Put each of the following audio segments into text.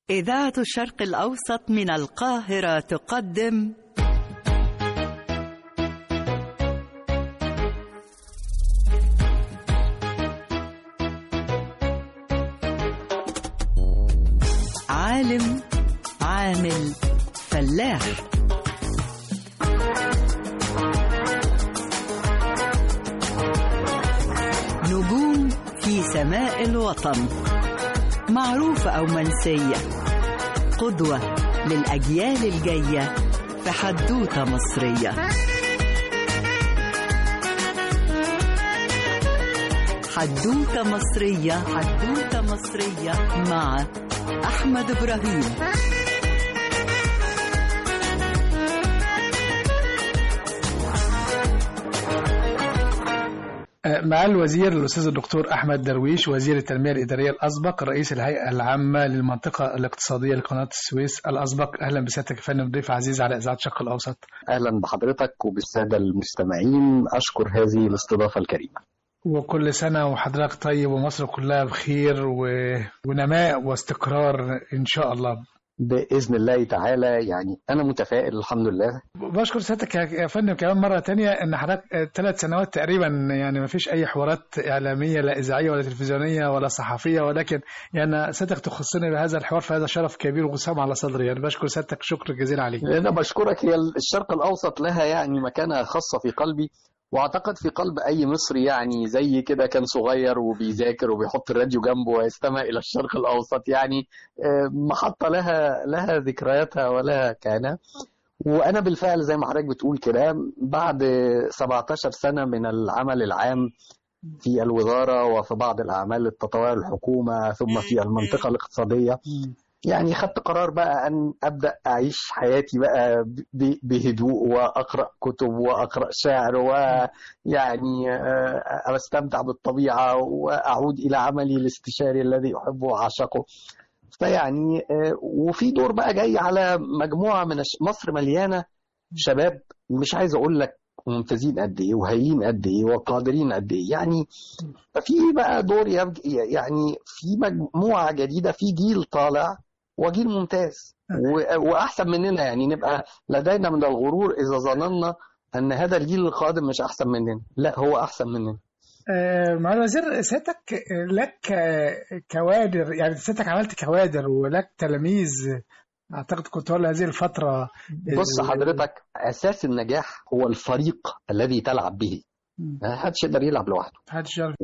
إذاعة الشرق الأوسط من القاهرة تقدم عالم عامل فلاح نجوم في سماء الوطن معروفة أو منسية قدوة للأجيال الجاية في حدوتة مصرية حدوتة مصرية حدوتة مصرية مع أحمد إبراهيم مع الوزير الأستاذ الدكتور أحمد درويش وزير التنمية الإدارية الأسبق رئيس الهيئة العامة للمنطقة الاقتصادية لقناة السويس الأسبق أهلا بسيادتك يا فندم ضيف عزيز على إذاعة الشرق الأوسط اهلا بحضرتك وبالساده المستمعين اشكر هذه الاستضافه الكريمه وكل سنة وحضرتك طيب ومصر كلها بخير و... ونماء واستقرار إن شاء الله باذن الله تعالى يعني انا متفائل الحمد لله بشكر سيادتك يا فندم كمان مرة تانية إن حضرتك ثلاث سنوات تقريبا يعني ما فيش أي حوارات إعلامية لا إذاعية ولا تلفزيونية ولا صحفية ولكن يعني سيادتك تخصني بهذا الحوار فهذا شرف كبير وسام على صدري يعني بشكر سيادتك شكر جزيلا عليك انا بشكرك هي الشرق الاوسط لها يعني مكانه خاصه في قلبي واعتقد في قلب اي مصري يعني زي كده كان صغير وبيذاكر وبيحط الراديو جنبه ويستمع الى الشرق الاوسط يعني آه، محطه لها لها ذكرياتها ولها كان وانا بالفعل زي ما حضرتك بتقول كده بعد 17 سنه من العمل العام في الوزاره وفي بعض الاعمال التطوعيه الحكومه ثم في المنطقه الاقتصاديه يعني خدت قرار بقى ان ابدا اعيش حياتي بقى ب- بهدوء واقرا كتب واقرا شعر ويعني آه، استمتع بالطبيعه واعود الى عملي الاستشاري الذي احبه واعشقه فيعني آه، وفي دور بقى جاي على مجموعه من الش- مصر مليانه شباب مش عايز اقول لك ممتازين قد ايه وهايلين قد ايه وقادرين قد ايه يعني ففي بقى دور يبج- يعني في مجموعه جديده في جيل طالع وجيل ممتاز و- واحسن مننا يعني نبقى لدينا من الغرور اذا ظننا ان هذا الجيل القادم مش احسن مننا لا هو احسن مننا آه، مع الوزير سيادتك لك آه، كوادر يعني سيادتك عملت كوادر ولك تلاميذ اعتقد كنت ولا هذه الفتره بص حضرتك اساس النجاح هو الفريق الذي تلعب به مم. ما حدش يقدر يلعب لوحده محدش يعرف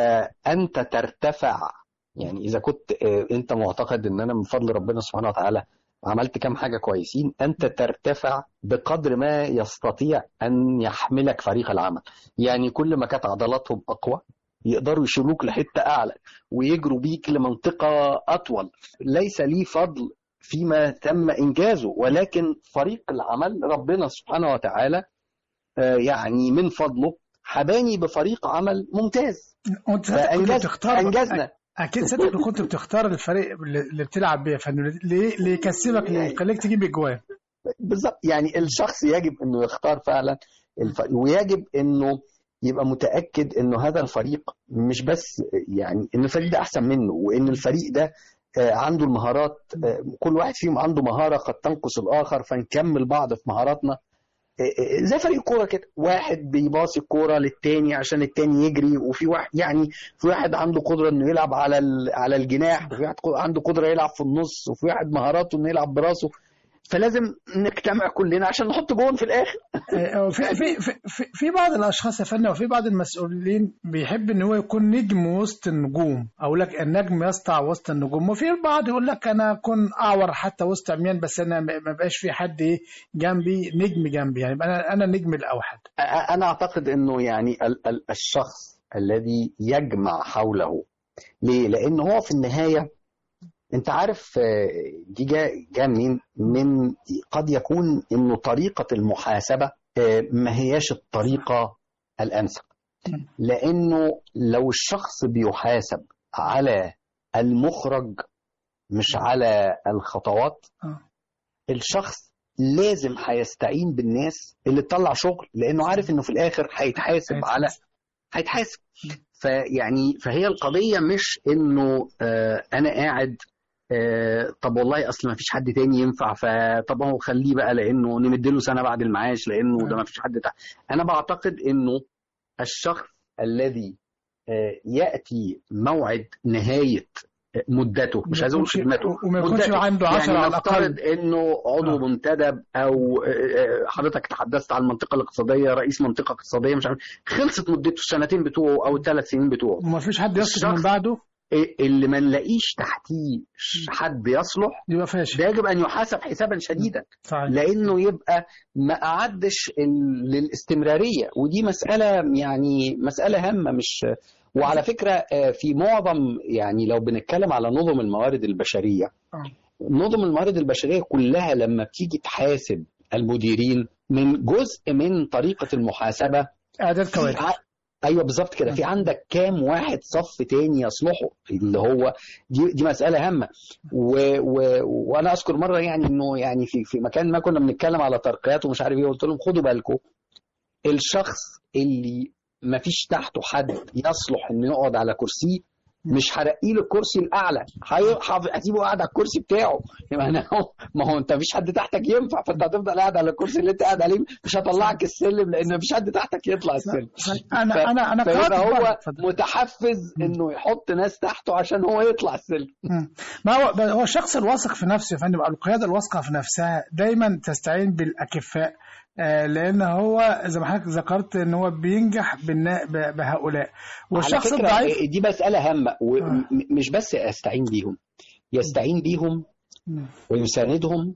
وانت ترتفع يعني اذا كنت آه، انت معتقد ان انا من فضل ربنا سبحانه وتعالى عملت كام حاجه كويسين انت ترتفع بقدر ما يستطيع ان يحملك فريق العمل يعني كل ما كانت عضلاتهم اقوى يقدروا يشيلوك لحته اعلى ويجروا بيك لمنطقه اطول ليس لي فضل فيما تم انجازه ولكن فريق العمل ربنا سبحانه وتعالى آه، يعني من فضله حباني بفريق عمل ممتاز وانت سيادتك كنت فانجز بتختار انجزنا اكيد سيادتك كنت بتختار الفريق اللي اللي بتلعب بيه يا فندم ليه ليه يكسبك ليه يخليك تجيب اجوان بالظبط يعني الشخص يجب انه يختار فعلا الفريق ويجب انه يبقى متاكد انه هذا الفريق مش بس يعني ان الفريق ده احسن منه وان الفريق ده آه، عنده المهارات آه، كل واحد فيهم عنده مهاره قد تنقص الاخر فنكمل بعض في مهاراتنا آه، آه، زي فريق كوره كده واحد بيباصي الكوره للتاني عشان التاني يجري وفي واحد يعني في واحد عنده قدره انه يلعب على ال- على الجناح وفي واحد عنده قدره يلعب في النص وفي واحد مهاراته انه يلعب براسه فلازم نجتمع كلنا عشان نحط جون في الاخر آه، في في في في- في بعض الاشخاص يا فندم وفي بعض المسؤولين بيحب ان هو يكون نجم وسط النجوم او لك النجم يسطع وسط النجوم وفي البعض يقول لك انا اكون اعور حتى وسط عميان بس انا ما ما بقاش في حد إيه جنبي نجم جنبي يعني يبقى انا انا النجم الاوحد أ- انا اعتقد انه يعني ال- ال- الشخص الذي يجمع حوله ليه لان هو في النهايه انت عارف آه، دي جا جا منين من قد يكون انه طريقه المحاسبه آه، ما هياش الطريقه الانسب مم. لانه لو الشخص بيحاسب على المخرج مش على الخطوات آه. الشخص لازم هيستعين بالناس اللي تطلع شغل لانه عارف انه في الاخر هيتحاسب على هيتحاسب فيعني فهي القضيه مش انه آه انا قاعد آه، طب والله اصل ما فيش حد تاني ينفع فطب هو خليه بقى لانه نمد له سنه بعد المعاش لانه ده ما فيش حد تحت انا بعتقد انه الشخص الذي آه، ياتي موعد نهايه مدته مش عايز اقول يكونش- خدمته وما يكونش مدته. عنده 10 يعني على الاقل نفترض انه عضو آه. منتدب او آه، آه، حضرتك تحدثت عن المنطقه الاقتصاديه رئيس منطقه اقتصاديه مش عارف خلصت مدته السنتين بتوعه او الثلاث سنين بتوعه وما فيش حد يسقط من الشخص- بعده إيه اللي ما نلاقيش تحتيه ش- حد يصلح يبقى فاشل ده يجب ان يحاسب حسابا شديدا صحيح لانه يبقى ما اعدش ال- للاستمراريه ودي مساله يعني مساله هامه مش وعلى فكره آه، في معظم يعني لو بنتكلم على نظم الموارد البشريه آه. نظم الموارد البشريه كلها لما بتيجي تحاسب المديرين من جزء من طريقه المحاسبه اعداد في كوادر ع- ايوه بالظبط كده في عندك كام واحد صف تاني يصلحوا اللي هو دي دي مساله هامه و و وانا اذكر مره يعني انه يعني في في مكان ما كنا بنتكلم على ترقيات ومش عارف ايه قلت لهم خدوا بالكم الشخص اللي ما فيش تحته حد يصلح انه يقعد على كرسيه مش هرقيه له الكرسي الاعلى هي- هف- هسيبه قاعد على الكرسي بتاعه يعني هو- ما هو انت مفيش حد تحتك ينفع فانت هتفضل قاعد على الكرسي اللي انت قاعد عليه مش هطلعك السلم لان مفيش حد تحتك يطلع السلم انا ف- انا انا فيبقى قرأت هو بقى. اتفضل. متحفز انه يحط ناس تحته عشان هو يطلع السلم مم. ما هو هو الشخص الواثق في نفسه يا فندم أو القياده الواثقه في نفسها دايما تستعين بالاكفاء آه، لان هو زي ما حضرتك ذكرت ان هو بينجح بالنا- ب- بهؤلاء والشخص على فكرة الضعيف دي مسألة هامة آه. ومش بس يستعين بيهم يستعين بيهم مم. ويساندهم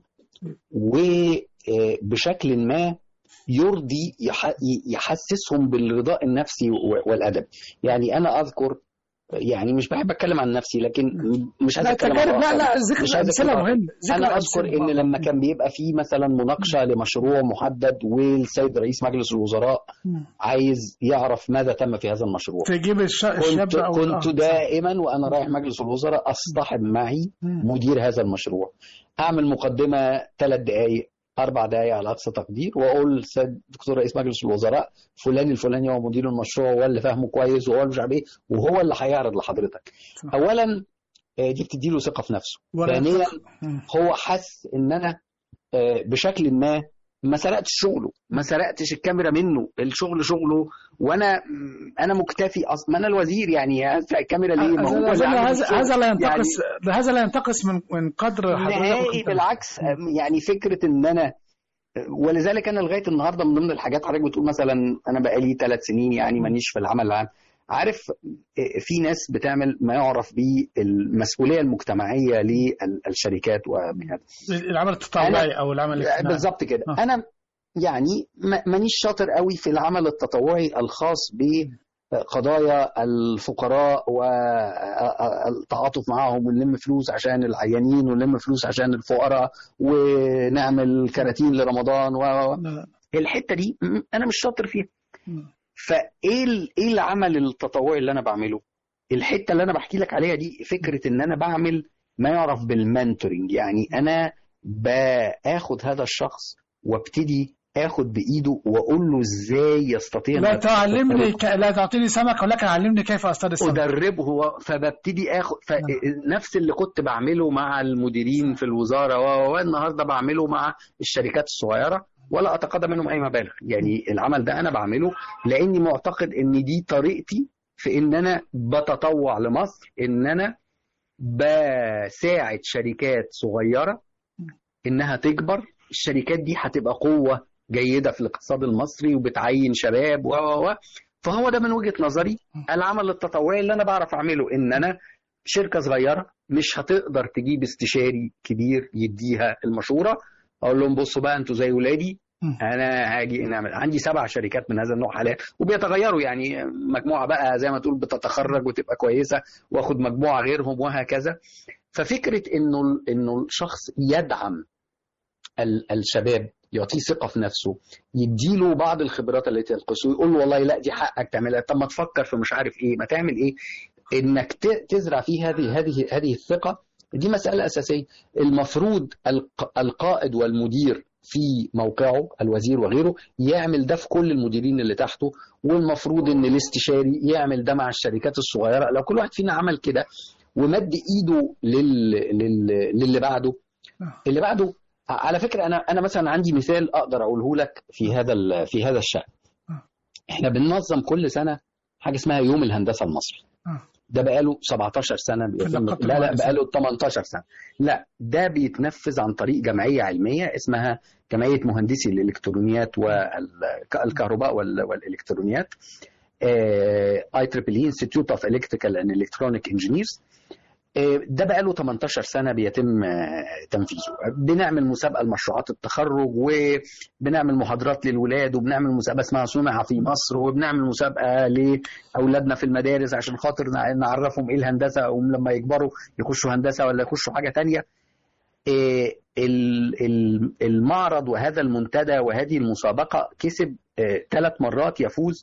وبشكل ما يرضي يح- يحسسهم بالرضاء النفسي و- والأدب يعني أنا أذكر يعني مش بحب أتكلم عن نفسي لكن مش عايز لا أتكلم تجارب عن لا رأسي. لا مش ذكر عايز امثله أتكلم عن مهم ذكر انا أمثلة اذكر ان مهمة. لما كان بيبقى في مثلا مناقشه لمشروع محدد والسيد رئيس مجلس الوزراء مم. عايز يعرف ماذا تم في هذا المشروع تجيب الش- الشاب كنت او كنت آه. دائما وانا رايح مجلس الوزراء اصطحب معي مم. مدير هذا المشروع اعمل مقدمه ثلاث دقائق اربع دقائق على اقصى تقدير واقول السيد دكتور رئيس مجلس الوزراء فلان الفلاني هو مدير المشروع هو اللي فاهمه كويس وهو اللي مش عارف ايه وهو اللي هيعرض لحضرتك صح. اولا آه، دي بتدي له ثقه في نفسه ولا ثانيا مم. هو حس ان انا آه، بشكل ما ما سرقتش شغله ما سرقتش الكاميرا منه الشغل شغله وانا انا مكتفي اصلا ما انا الوزير يعني هسرق الكاميرا ليه ما هو هذا اللي عامل هذا الشغل. هذا لا يعني ينتقص هذا لا ينتقص من من قدر نهائي حضرتك بالعكس يعني فكره ان انا ولذلك انا لغايه النهارده من ضمن الحاجات حضرتك بتقول مثلا انا بقالي ثلاث سنين يعني مانيش في العمل العام عارف في ناس بتعمل ما يعرف بالمسؤوليه المجتمعيه للشركات وبهذا العمل التطوعي او العمل الاجتماعي بالظبط كده آه. انا يعني ما- مانيش شاطر قوي في العمل التطوعي الخاص بقضايا الفقراء والتعاطف معاهم ونلم فلوس عشان العيانين ونلم فلوس عشان الفقراء ونعمل كراتين لرمضان و و- لا، لا. الحته دي م- انا مش شاطر فيها مم. فايه ال- ايه العمل التطوعي اللي انا بعمله الحته اللي انا بحكي لك عليها دي فكره ان انا بعمل ما يعرف بالمنتورنج يعني انا باخد هذا الشخص وابتدي اخد بايده واقول له ازاي يستطيع لا إنه تعلمني ك... لا تعطيني سمك ولكن علمني كيف اصطاد السمك ادربه هو فببتدي اخد فنفس اللي كنت بعمله مع المديرين في الوزاره و- و- والنهارده بعمله مع الشركات الصغيره ولا اتقاضى منهم اي مبالغ يعني العمل ده انا بعمله لاني معتقد ان دي طريقتي في ان انا بتطوع لمصر ان انا بساعد شركات صغيره انها تكبر الشركات دي هتبقى قوه جيده في الاقتصاد المصري وبتعين شباب و و و فهو ده من وجهه نظري العمل التطوعي اللي انا بعرف اعمله ان انا شركه صغيره مش هتقدر تجيب استشاري كبير يديها المشوره اقول لهم بصوا بقى انتوا زي ولادي مم. انا هاجي نعمل عندي سبع شركات من هذا النوع حاليا وبيتغيروا يعني مجموعه بقى زي ما تقول بتتخرج وتبقى كويسه واخد مجموعه غيرهم وهكذا ففكره انه انه الشخص يدعم ال- الشباب يعطيه ثقه في نفسه يديله بعض الخبرات اللي تنقصه يقول له والله لا دي حقك تعملها طب ما تفكر في مش عارف ايه ما تعمل ايه انك ت- تزرع فيه هذه هذه هذه الثقه دي مساله اساسيه المفروض الق- القائد والمدير في موقعه الوزير وغيره يعمل ده في كل المديرين اللي تحته والمفروض ان الاستشاري يعمل ده مع الشركات الصغيره لو كل واحد فينا عمل كده ومد ايده لل... لل... للي بعده آه. اللي بعده على فكره انا انا مثلا عندي مثال اقدر اقوله لك في هذا ال... في هذا الشان آه. احنا بننظم كل سنه حاجه اسمها يوم الهندسه المصري آه. ده بقاله 17 سنه بيتم النقابة لا لا المهندسة. بقاله 18 سنه لا ده بيتنفذ عن طريق جمعيه علميه اسمها جمعيه مهندسي الالكترونيات والكهرباء وال- والالكترونيات اي تريبل اي انستيتيوت اوف الكتريكال اند الكترونيك انجينيرز ده بقى له 18 سنه بيتم آه، تنفيذه بنعمل مسابقه لمشروعات التخرج وبنعمل محاضرات للولاد وبنعمل مسابقه اسمها صنع في مصر وبنعمل مسابقه لاولادنا في المدارس عشان خاطر نع- نعرفهم ايه الهندسه ولما يكبروا يخشوا هندسه ولا يخشوا حاجه تانية آه، ال- ال- المعرض وهذا المنتدى وهذه المسابقه كسب ثلاث مرات يفوز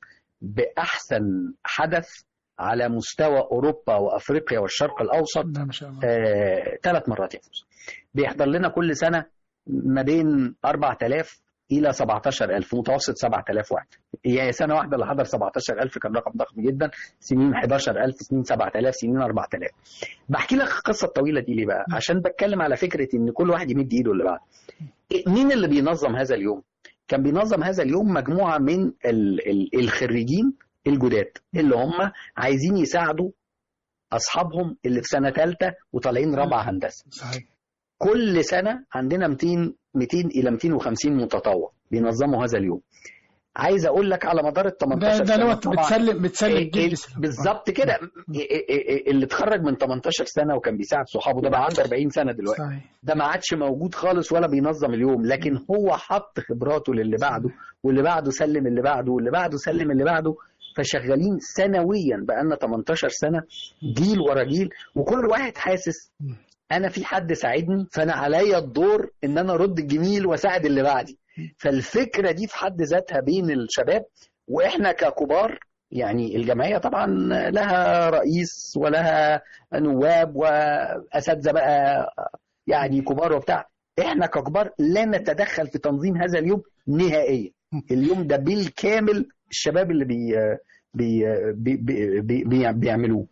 باحسن حدث على مستوى اوروبا وافريقيا والشرق الاوسط ده ما شاء الله ثلاث مرات يفوز بيحضر لنا كل سنه ما بين 4000 الى 17000 متوسط 7000 واحد هي سنه واحده اللي حضر 17000 كان رقم ضخم جدا سنين 11000 سنين 7000 سنين 4000 بحكي لك القصه الطويله دي ليه بقى عشان بتكلم على فكره ان كل واحد يمد ايده اللي بعد مين اللي بينظم هذا اليوم كان بينظم هذا اليوم مجموعه من ال- ال- الخريجين الجداد اللي هم عايزين يساعدوا اصحابهم اللي في سنه ثالثه وطالعين رابعه هندسه صحيح كل سنه عندنا 200 200 الى 250 متطوع بينظموا هذا اليوم عايز اقول لك على مدار ال 18 ده ده سنه لو طبعاً بتسلم بتسلم إيه- جيل إيه الإسلام. بالظبط كده إيه- إيه- إيه- اللي اتخرج من 18 سنه وكان بيساعد صحابه ده بقى عنده 40 سنه دلوقتي صحيح ده ما عادش موجود خالص ولا بينظم اليوم لكن هو حط خبراته للي بعده واللي بعده سلم اللي بعده واللي بعده سلم اللي بعده فشغالين سنويا بقالنا 18 سنه جيل ورا جيل وكل واحد حاسس انا في حد ساعدني فانا عليا الدور ان انا ارد الجميل واساعد اللي بعدي فالفكره دي في حد ذاتها بين الشباب واحنا ككبار يعني الجمعيه طبعا لها رئيس ولها نواب واساتذه بقى يعني كبار وبتاع احنا ككبار لا نتدخل في تنظيم هذا اليوم نهائيا اليوم ده بالكامل الشباب اللي بي بي بي بي بي بي بيعملوه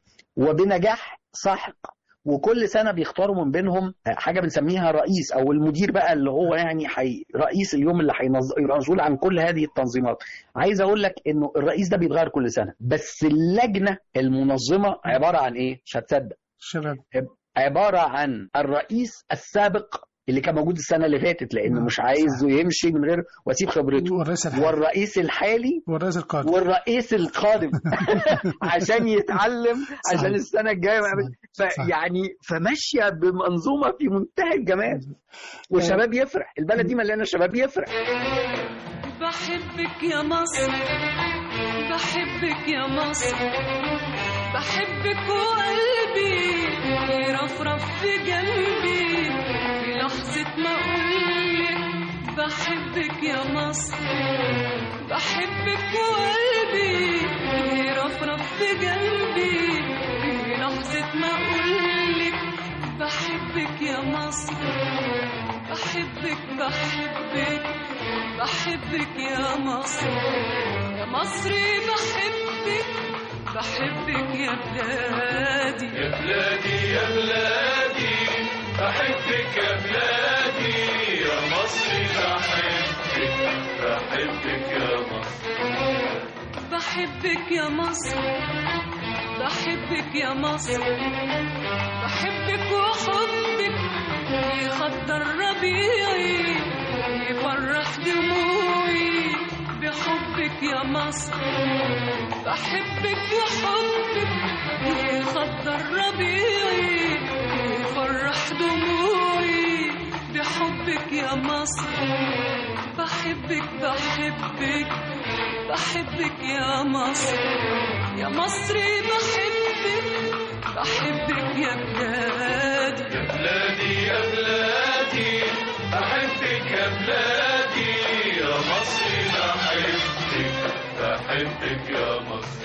وبنجاح ساحق وكل سنه بيختاروا من بينهم حاجه بنسميها رئيس او المدير بقى اللي هو يعني حي رئيس اليوم اللي هيبقى مسؤول عن كل هذه التنظيمات عايز اقول لك انه الرئيس ده بيتغير كل سنه بس اللجنه المنظمه عباره عن ايه مش هتصدق الشباب عباره عن الرئيس السابق اللي كان موجود السنه اللي فاتت لانه نعم، مش عايز صح. يمشي من غير واسيب خبرته والرئيس الحالي والرئيس الحالي والرئيس القادم والرئيس القادم عشان يتعلم عشان صحيح. السنه الجايه ما يعمل- صح. فيعني فماشيه بمنظومه في منتهى الجمال والشباب يفرح البلد دي مليانه شباب يفرح بحبك يا مصر بحبك يا مصر بحبك وقلبي يرفرف في جنبي في لحظة ما أقولك بحبك يا مصر بحبك وقلبي يرفرف في جنبي في لحظة ما أقولك بحبك يا مصر بحبك بحبك بحبك يا مصر يا مصري بحبك بحبك يا بلادي يا بلادي يا بلادي بحبك يا بلادي يا مصري بحبك بحبك يا مصر بحبك يا مصر بحبك يا مصر بحبك وحبك يخضر ربيعي يفرح دموعي بحبك يا مصر بحبك وحبك يخضر ربيعي يفرح دموعي بحبك يا مصر بحبك بحبك بحبك يا مصر يا مصري بحبك بحبك يا بلادي يا بلادي يا بلادي بحبك يا بلادي يا مصري بحبك بحبك يا مصر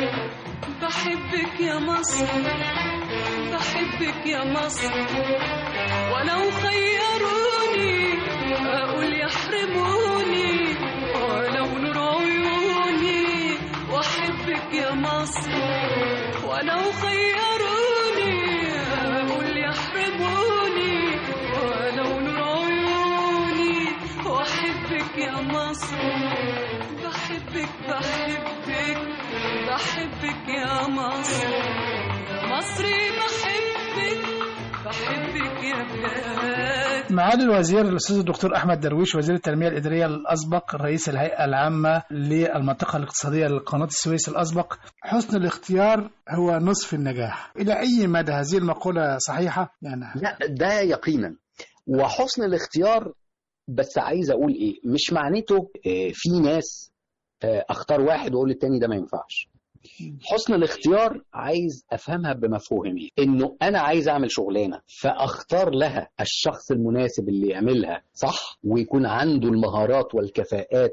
بحبك يا مصر بحبك يا مصر ولو خيروني أقول يحرموني ولو نور عيوني وأحبك يا مصر ولو خيروني مصر يا مصري بحبك بحبك يا بلاد معالي الوزير الاستاذ الدكتور احمد درويش وزير التنميه الاداريه الاسبق رئيس الهيئه العامه للمنطقه الاقتصاديه لقناه السويس الاسبق حسن الاختيار هو نصف النجاح الى اي مدى هذه المقوله صحيحه يعني لا ده يقينا وحسن الاختيار بس عايز اقول ايه مش معناته آه، في ناس آه، اختار واحد واقول التاني ده ما ينفعش حسن الاختيار عايز افهمها بمفهومي انه انا عايز اعمل شغلانه فاختار لها الشخص المناسب اللي يعملها صح ويكون عنده المهارات والكفاءات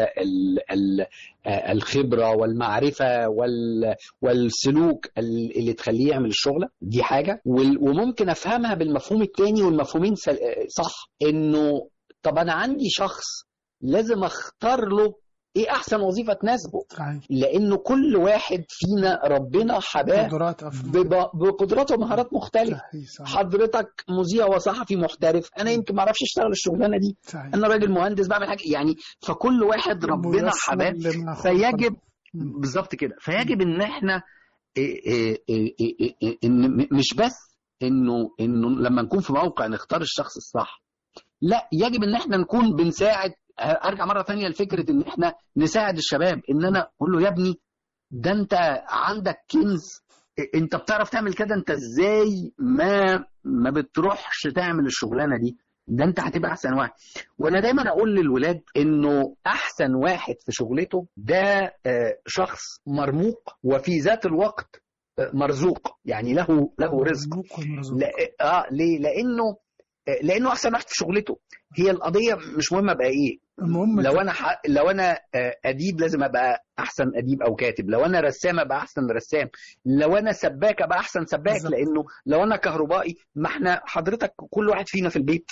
والخبره والمعرفه وال- والسلوك ال- اللي تخليه يعمل الشغله دي حاجه وال- وممكن افهمها بالمفهوم التاني والمفهومين سل- صح انه طب انا عندي شخص لازم اختار له ايه احسن وظيفه تناسبه صحيح لانه كل واحد فينا ربنا حباه قدرات أفضل. بب- بقدرات ومهارات مختلفه صحيح صحيح حضرتك مذيع وصحفي محترف انا يمكن ما اعرفش اشتغل الشغلانه دي صحيح انا راجل مهندس بعمل حاجه يعني فكل واحد ربنا ميسر حباه لما خلق. فيجب مم. بالظبط كده فيجب ان احنا إيه إيه إيه إيه إيه إيه ان م- مش بس انه انه لما نكون في موقع نختار الشخص الصح لا يجب ان احنا نكون بنساعد ارجع مره ثانيه لفكره ان احنا نساعد الشباب ان انا اقول له يا ابني ده انت عندك كنز انت بتعرف تعمل كده انت ازاي ما ما بتروحش تعمل الشغلانه دي ده انت هتبقى احسن واحد وانا دايما اقول للولاد انه احسن واحد في شغلته ده آه، شخص مرموق وفي ذات الوقت آه، مرزوق يعني له له رزق مرزوق ومرزوق. لا اه ليه لانه آه، لانه احسن واحد في شغلته هي القضيه مش مهمه بقى ايه المهم لو انا ح... لو انا آه، اديب لازم ابقى احسن اديب او كاتب لو انا رسام ابقى احسن رسام لو انا سباك ابقى احسن سباك بالظبط. لانه لو انا كهربائي ما احنا حضرتك كل واحد فينا في البيت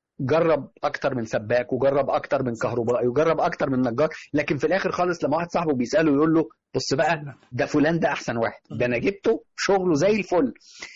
جرب اكتر من سباك وجرب اكتر من كهربائي وجرب اكتر من نجار لكن في الاخر خالص لما واحد صاحبه بيساله يقول له بص بقى ده فلان ده احسن واحد ده انا جبته شغله زي الفل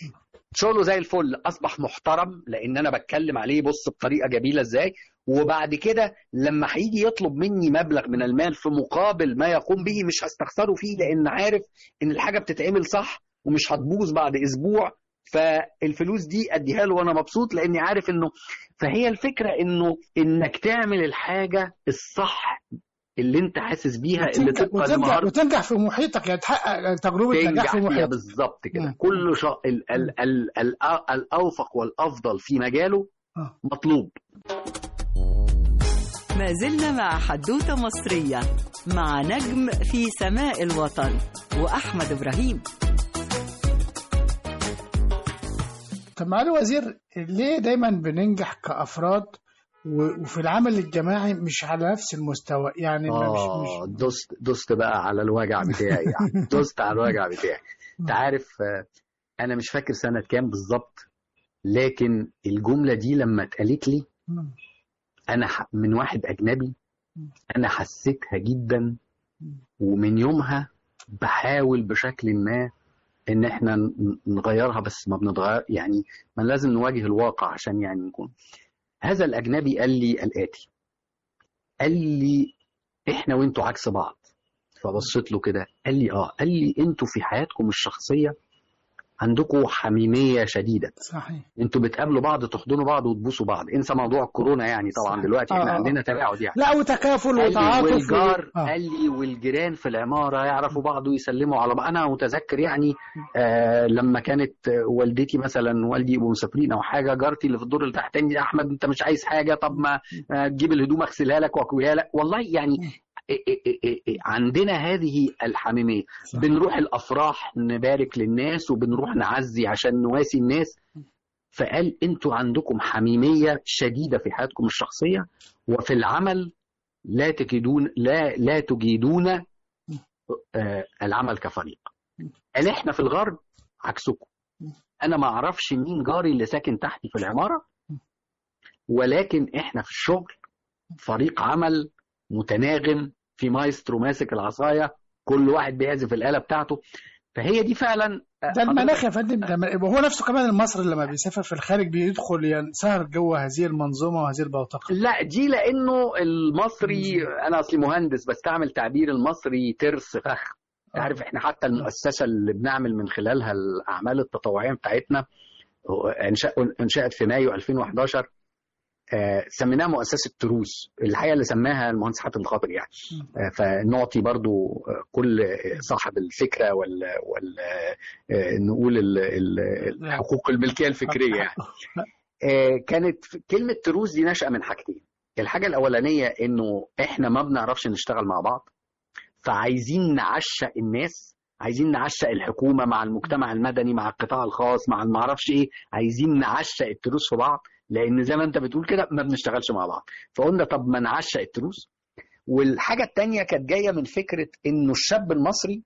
شغله زي الفل اصبح محترم لان انا بتكلم عليه بص بطريقه جميله ازاي وبعد كده لما هيجي يطلب مني مبلغ من المال في مقابل ما يقوم به مش هستخسره فيه لان عارف ان الحاجه بتتعمل صح ومش هتبوظ بعد اسبوع فالفلوس دي اديها له وانا مبسوط لاني عارف انه فهي الفكره انه انك تعمل الحاجه الصح اللي انت حاسس بيها اللي وتنجح, تبقى وتنجح, لمهارتك وتنجح في محيطك يعني تحقق تجربه نجاح تنجح في فيها محيطك بالظبط كده مم. كل شا... ال... ال... ال... ال... الاوفق والافضل في مجاله آه. مطلوب ما زلنا مع حدوتة مصرية مع نجم في سماء الوطن وأحمد إبراهيم طب معالي الوزير ليه دايما بننجح كافراد و- وفي العمل الجماعي مش على نفس المستوى يعني ما اه مش مش دوست دوست بقى على الوجع بتاعي يعني دوست على الوجع بتاعي انت عارف آه، انا مش فاكر سنه كام بالظبط لكن الجمله دي لما اتقالت لي مم. انا ح... من واحد اجنبي انا حسيتها جدا ومن يومها بحاول بشكل ما ان احنا ن- نغيرها بس ما بنتغير يعني ما لازم نواجه الواقع عشان يعني نكون هذا الاجنبي قال لي الاتي قال لي احنا وانتوا عكس بعض فبصيت له كده قال لي اه قال لي انتوا في حياتكم الشخصيه عندكم حميميه شديده صحيح انتوا بتقابلوا بعض تحضنوا بعض وتبوسوا بعض انسى موضوع الكورونا يعني طبعا صحيح. دلوقتي احنا آه، آه. عندنا تباعد يعني لا وتكافل قال لي وتعاطف والجار آه. قال لي والجيران في العماره يعرفوا بعض ويسلموا على بعض انا متذكر يعني آه لما كانت آه، والدتي مثلا والدي يبقوا مسافرين او حاجه جارتي اللي في الدور اللي تحتاني احمد انت مش عايز حاجه طب ما آه، تجيب الهدوم اغسلها لك واكويها لك والله يعني إيه إيه إيه إيه إيه عندنا هذه الحميميه صح. بنروح الافراح نبارك للناس وبنروح نعزي عشان نواسي الناس فقال انتوا عندكم حميميه شديده في حياتكم الشخصيه وفي العمل لا تجدون لا لا تجيدون آه، العمل كفريق قال احنا في الغرب عكسكم انا ما اعرفش مين جاري اللي ساكن تحتي في العماره ولكن احنا في الشغل فريق عمل متناغم في مايسترو ماسك العصايه كل واحد بيعزف الاله بتاعته فهي دي فعلا آه، ده المناخ يا فندم ده من- وهو نفسه كمان المصري لما بيسافر في الخارج بيدخل ينسهر جوه هذه المنظومه وهذه البوتقه لا دي لانه المصري انا اصلي مهندس بستعمل تعبير المصري ترس فخ انت عارف احنا حتى المؤسسه اللي بنعمل من خلالها الاعمال التطوعيه بتاعتنا هو انشأ- انشات في مايو 2011 آه، سميناها مؤسسه تروس الحقيقه اللي سماها المهندس حاتم الخاطر يعني آه، فنعطي برضو آه، كل صاحب الفكره وال, وال آه، نقول ال- ال- الحقوق الملكيه الفكريه يعني آه، كانت كلمه تروس دي ناشئه من حاجتين الحاجه الاولانيه انه احنا ما بنعرفش نشتغل مع بعض فعايزين نعشق الناس عايزين نعشق الحكومه مع المجتمع المدني مع القطاع الخاص مع المعرفش ايه عايزين نعشق التروس في بعض لان زي ما انت بتقول كده ما بنشتغلش مع بعض فقلنا طب ما نعشق التروس والحاجه التانيه كانت جايه من فكره انه الشاب المصري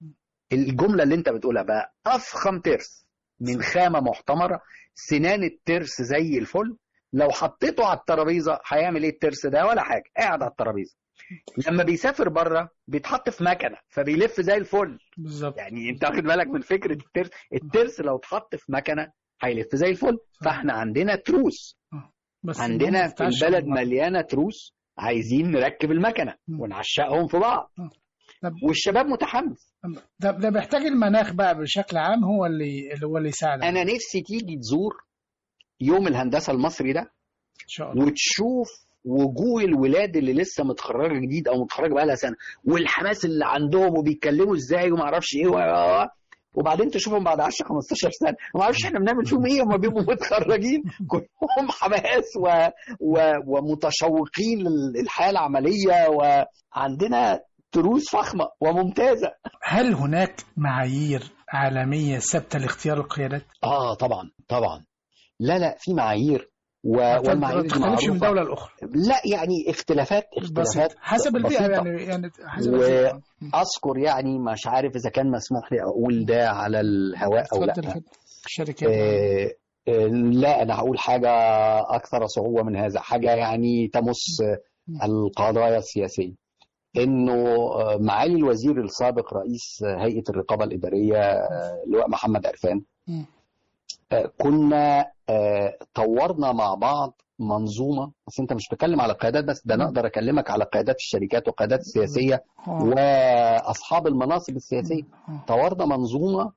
الجمله اللي انت بتقولها بقى افخم ترس من خامه محتمره سنان الترس زي الفل لو حطيته على الترابيزه هيعمل ايه الترس ده ولا حاجه قاعد على الترابيزه لما بيسافر بره بيتحط في مكنه فبيلف زي الفل بالظبط يعني انت واخد بالك من فكره الترس الترس لو اتحط في مكنه هيلف زي الفل فاحنا عندنا تروس بس عندنا ما في بتتعشى البلد مع بعض. مليانه تروس عايزين نركب المكنه مم. ونعشقهم في بعض طب والشباب متحمس ده, ده بيحتاج المناخ بقى بشكل عام هو اللي اللي هو اللي يساعد انا نفسي تيجي تزور يوم الهندسه المصري ده ان شاء الله وتشوف وجوه الولاد اللي لسه متخرجه جديد او متخرجه بقى لها سنه والحماس اللي عندهم وبيتكلموا ازاي وما اعرفش ايه و- و- و- وبعدين تشوفهم بعد 10 15 سنه ما اعرفش احنا بنعمل فيهم ايه هم بيبقوا متخرجين كلهم حماس و... و... ومتشوقين للحياه العمليه وعندنا دروس فخمه وممتازه هل هناك معايير عالميه ثابته لاختيار القيادات؟ اه طبعا طبعا لا لا في معايير و... ما والمعايير تختلفش من معروفة. دوله لاخرى لا يعني اختلافات بسيط اختلافات حسب البيئه بسيطة. يعني يعني حسب و- البيئة. اذكر يعني مش عارف اذا كان مسموح لي اقول ده على الهواء او لا اتفضل اتفضل. الشركات آه، آه، لا انا هقول حاجه اكثر صعوبه من هذا حاجه يعني تمس آه، القضايا السياسيه انه آه، معالي الوزير السابق رئيس آه، هيئه الرقابه الاداريه آه، اللواء محمد عرفان مم. آه، كنا آه، طورنا مع بعض منظومه بس انت مش بتكلم على القيادات بس ده انا اقدر اكلمك على قيادات الشركات والقيادات السياسيه آه. واصحاب المناصب السياسيه آه. طورنا منظومه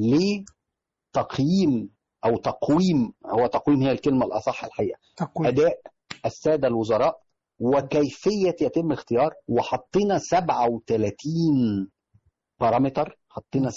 لتقييم او تقويم هو تقويم هي الكلمه الاصح الحقيقه تقويم اداء الساده الوزراء وكيفيه يتم اختيار وحطينا 37 بارامتر حطينا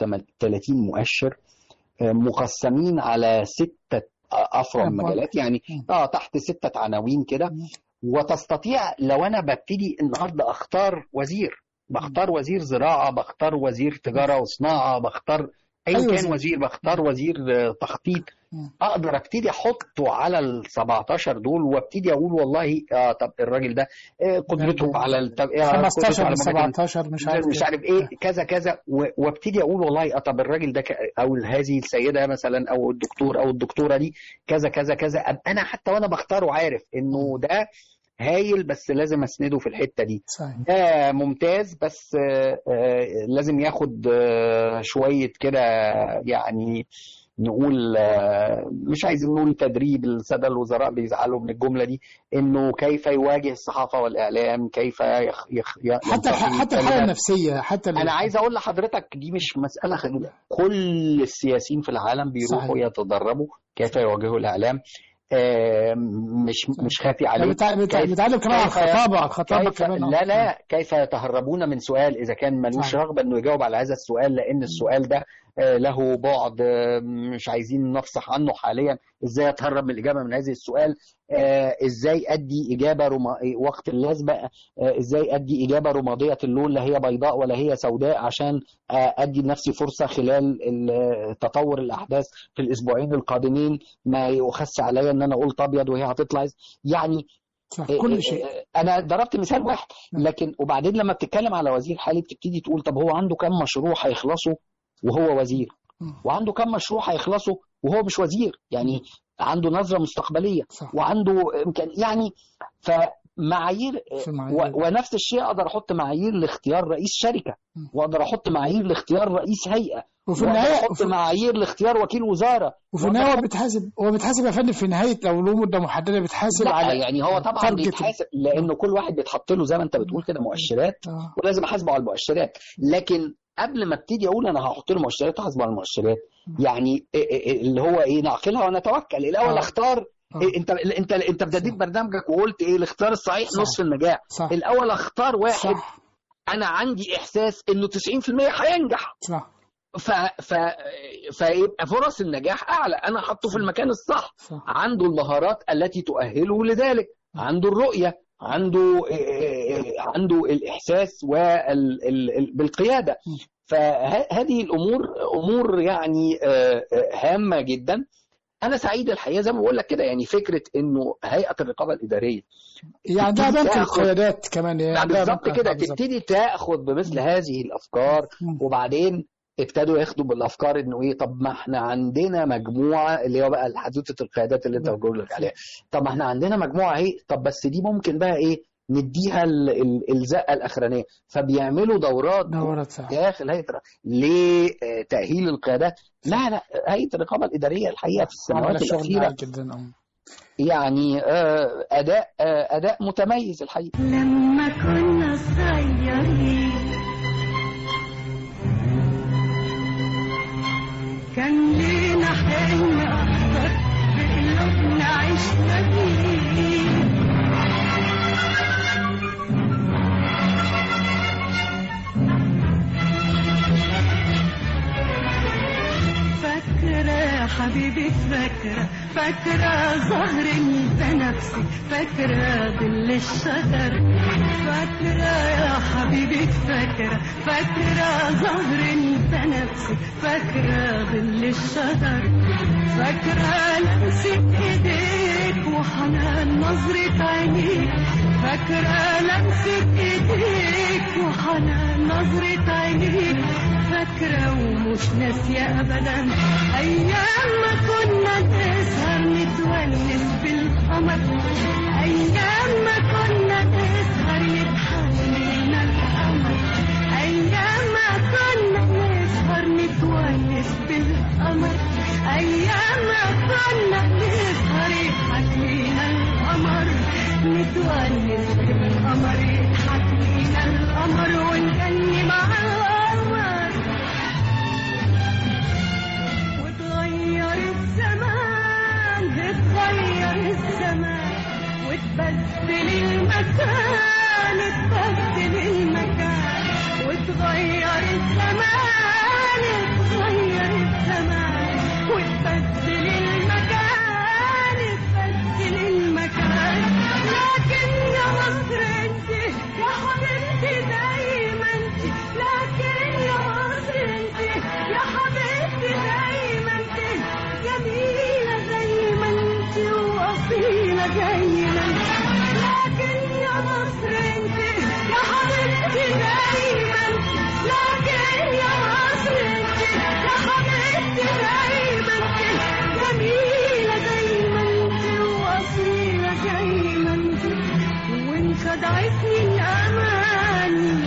37 مؤشر آه، مقسمين على ستة أفرع أبواب. مجالات يعني مم. اه تحت ستة عناوين كده مم. وتستطيع لو أنا ببتدي النهاردة أختار وزير بختار وزير زراعة بختار وزير تجارة وصناعة بختار أي أي كان وزير. وزير بختار وزير آه، تخطيط مم. اقدر ابتدي احطه على ال 17 دول وابتدي اقول والله اه طب الراجل ده آه، قدرته ده- على الت- آه، قدرته 15 على ل مواجهة 17 مش عارف مش كده. عارف ايه كذا كذا و- وابتدي اقول والله اه طب الراجل ده ك- او هذه السيده مثلا او الدكتور او الدكتوره دي كذا كذا كذا أبقى انا حتى وانا بختاره عارف انه ده هايل بس لازم اسنده في الحته دي صحيح ده ممتاز بس آه، آه، لازم ياخد آه، شويه كده يعني نقول آه، مش عايزين نقول تدريب الساده الوزراء بيزعلوا من الجمله دي انه كيف يواجه الصحافه والاعلام كيف يخ يخ حتى ينتقي حتى الحاله كلمات. النفسيه حتى ال- انا عايز اقول لحضرتك دي مش مساله خجولة كل السياسيين في العالم بيروحوا صحيح. يتدربوا كيف يواجهوا الاعلام آه، مش مش خافي عليه بتع- بتع- كيف- بتعلم كمان على كيف- الخطابه على الخطابه كيف كمان لا لا كيف يتهربون من سؤال اذا كان ملوش صحيح. رغبه انه يجاوب على هذا السؤال لان السؤال ده آه، له بعد آه، مش عايزين نفصح عنه حاليا ازاي اتهرب من الاجابه من هذا السؤال آه، ازاي ادي اجابه رما... وقت اللازمه آه، ازاي ادي اجابه رماديه اللون لا هي بيضاء ولا هي سوداء عشان آه، ادي لنفسي فرصه خلال ال- تطور الاحداث في الاسبوعين القادمين ما يؤخس عليا ان انا قلت ابيض وهي هتطلع يعني صح كل شيء انا ضربت مثال واحد لكن وبعدين لما بتتكلم على وزير حالي بتبتدي تقول طب هو عنده كم مشروع هيخلصوا وهو وزير مم. وعنده كم مشروع هيخلصوا وهو مش وزير يعني عنده نظرة مستقبلية صح وعنده امكان يعني فمعايير في معايير. و... ونفس الشيء اقدر احط معايير لاختيار رئيس شركة مم. واقدر احط معايير لاختيار رئيس هيئة وفي واقدر النهايه احط وفي- معايير لاختيار وكيل وزارة وفي النهايه هو بيتحاسب هو بيتحاسب يا فندم في نهايه لو له مده محدده بيتحاسب لا على يعني هو طبعا target. بيتحاسب لانه كل واحد بيتحط له زي ما انت بتقول كده مؤشرات آه. ولازم احاسبه على المؤشرات لكن قبل ما ابتدي اقول انا هحط له مؤشرات احاسب على المؤشرات يعني إيه- إيه- اللي هو ايه نعقلها ونتوكل الاول آه. اختار آه. إيه انت انت انت ابتديت برنامجك وقلت ايه الاختيار الصحيح صح. نصف النجاح صح الاول اختار واحد صح انا عندي احساس انه 90% هينجح صح ف... ف... فيبقى فرص النجاح اعلى انا حاطه في المكان الصح صح عنده المهارات التي تؤهله لذلك عنده الرؤيه عنده عنده الاحساس وال... ال... ال- بالقياده فهذه الامور امور يعني آه، آه، هامه جدا انا سعيد الحقيقه زي ما بقول لك كده يعني فكره انه هيئه الرقابه الاداريه يعني ده بنك تاخد- القيادات كمان لا يعني ده بالظبط بنك- كده آه، بالظبط. تبتدي تاخد بمثل هذه الافكار مم. وبعدين ابتدوا ياخدوا بالافكار انه ايه طب ما احنا عندنا مجموعه اللي هو بقى حدوته القيادات اللي انت بقول لك عليها طب ما احنا عندنا مجموعه اهي طب بس دي ممكن بقى ايه نديها ال- ال- الزقه الاخرانيه فبيعملوا دورات دورات صح داخل هيئه الر- لتاهيل القيادات لا لا هيئه الرقابه الاداريه الحقيقه في عمل السنوات شغل الاخيره عالي جدا آه. يعني آه، اداء آه، اداء متميز الحقيقه لما كنا صغيرين كان لينا حلم أخضر بقلوبنا عشنا بيه فاكرة يا حبيبي فاكرة فاكرة ظهر البنفسي فاكرة ظل الشجر فاكرة يا حبيبي فاكرة فاكرة ظهر البنفسي فاكرة ظل الشجر فاكرة لمسة ايديك وحنان نظرة عينيك فاكرة لمسة ايديك وحنان نظرة عينيك فاكرة ومش ناسية أبدا أيام ما كنا نسهر نتونس بالقمر أيام ما كنا نسهر يضحك لينا القمر أيام ما كنا نسهر نتونس بالقمر أيام ما كنا نسهر يضحك لينا القمر نتونس بالقمر يضحك لينا القمر ونغني مع القمر وتغير الزمان اتغير الزمان وتبدل المكان تبدل المكان وتغير الزمان اتغير الزمان وتبدل المكان تبدل المكان لكن يا مصر انت يا حبيبتي دايما انت لكن يا مصر انت يا حبيبتي دايما انت جميلة زي ما انت وأصيلة دايما لكن يا مصر انت يا حبيبتي دايما لكن يا مصر انت يا حبيبتي دايما انت جميلة زي ما انت وأصيلة زي ما انت وان خدعتني الأماني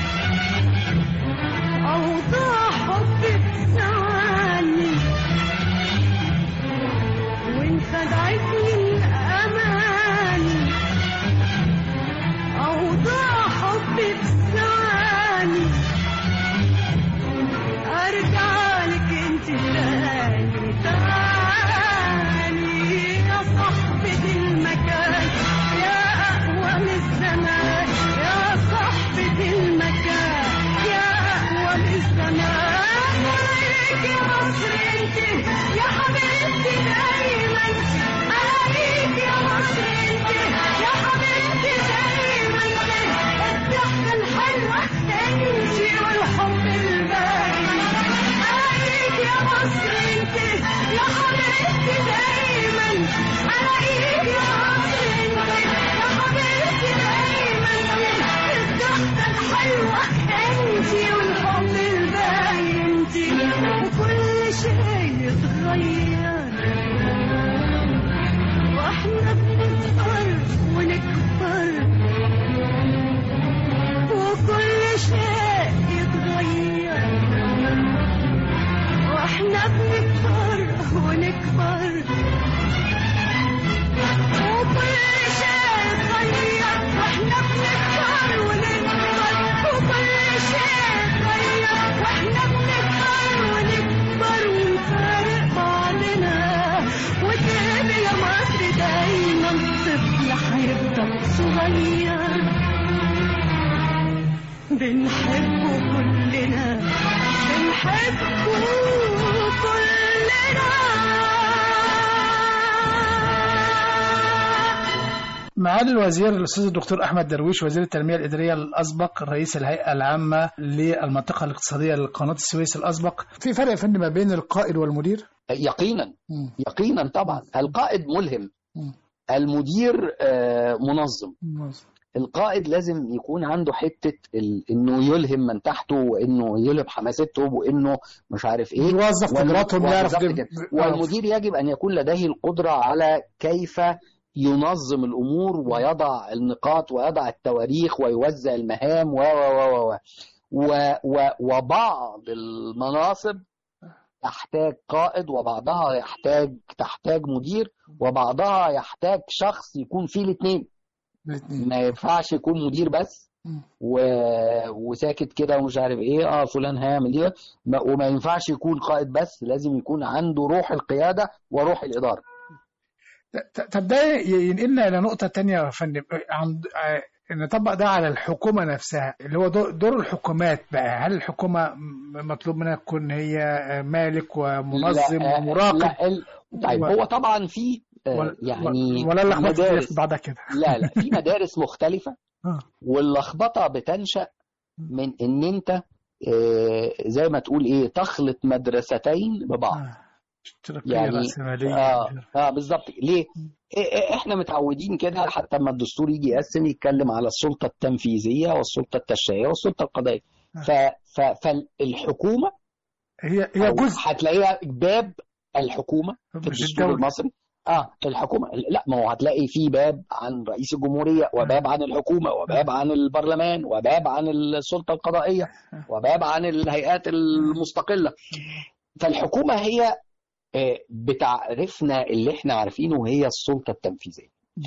أوضاع حبك ثواني وان خدعتني الأماني أوضاع حبك ثواني أرجع لك انت تاني تاني يا صاحبة المكان يا أقوى من الزمان صغير بنحبه كلنا بنحبه كلنا معالي الوزير الاستاذ الدكتور احمد درويش وزير التنميه الاداريه الاسبق رئيس الهيئه العامه للمنطقه الاقتصاديه لقناه السويس الاسبق في فرق يا فندم ما بين القائد والمدير يقينا مم. يقينا طبعا القائد ملهم مم. المدير آه، منظم القائد لازم يكون عنده حته ال- انه يلهم من تحته وانه يلهم حماستهم وانه مش عارف ايه يوظف وال- قدراتهم يعرف بالظبط دي- كده. آه. والمدير يجب ان يكون لديه القدره على كيف ينظم الامور ويضع النقاط ويضع التواريخ ويوزع المهام و و و و و و وبعض المناصب تحتاج قائد وبعضها يحتاج تحتاج مدير وبعضها يحتاج شخص يكون فيه الاثنين الاثنين. ما ينفعش يكون مدير بس مم. و... وساكت كده ومش عارف ايه اه فلان هيعمل ايه ما... وما ينفعش يكون قائد بس لازم يكون عنده روح القياده وروح الاداره ت- طب ده ي- ينقلنا الى نقطه تانية يا فندم عن آه، نطبق ده على الحكومه نفسها اللي هو دور, دور الحكومات بقى هل الحكومه م- مطلوب منها تكون هي آه، مالك ومنظم لا، آه، ومراقب لا ال... طيب و- هو طبعا في آه، ولا- يعني ولا اللخبطه في مدارس بعضها كده لا لا في مدارس مختلفه آه. واللخبطه بتنشا من ان انت آه، زي ما تقول ايه تخلط مدرستين ببعض آه. اشتراكيه يعني- رأسمالية اه اه بالظبط ليه؟ إيه- إيه احنا متعودين كده حتى لما الدستور يجي يقسم يتكلم على السلطه التنفيذيه والسلطه التشريعيه والسلطه القضائيه ف ف فالحكومه هي هي أو جزء هتلاقيها باب الحكومه في مش الدستور الدولة المصري اه الحكومه لا ما هو هتلاقي في باب عن رئيس الجمهوريه وباب عن الحكومه وباب عن البرلمان وباب عن السلطه القضائيه وباب عن الهيئات المستقله فالحكومه هي آه، بتعرفنا اللي احنا عارفينه هي السلطه التنفيذيه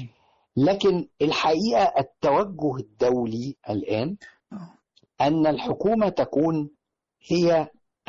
لكن الحقيقه التوجه الدولي الان ان الحكومه تكون هي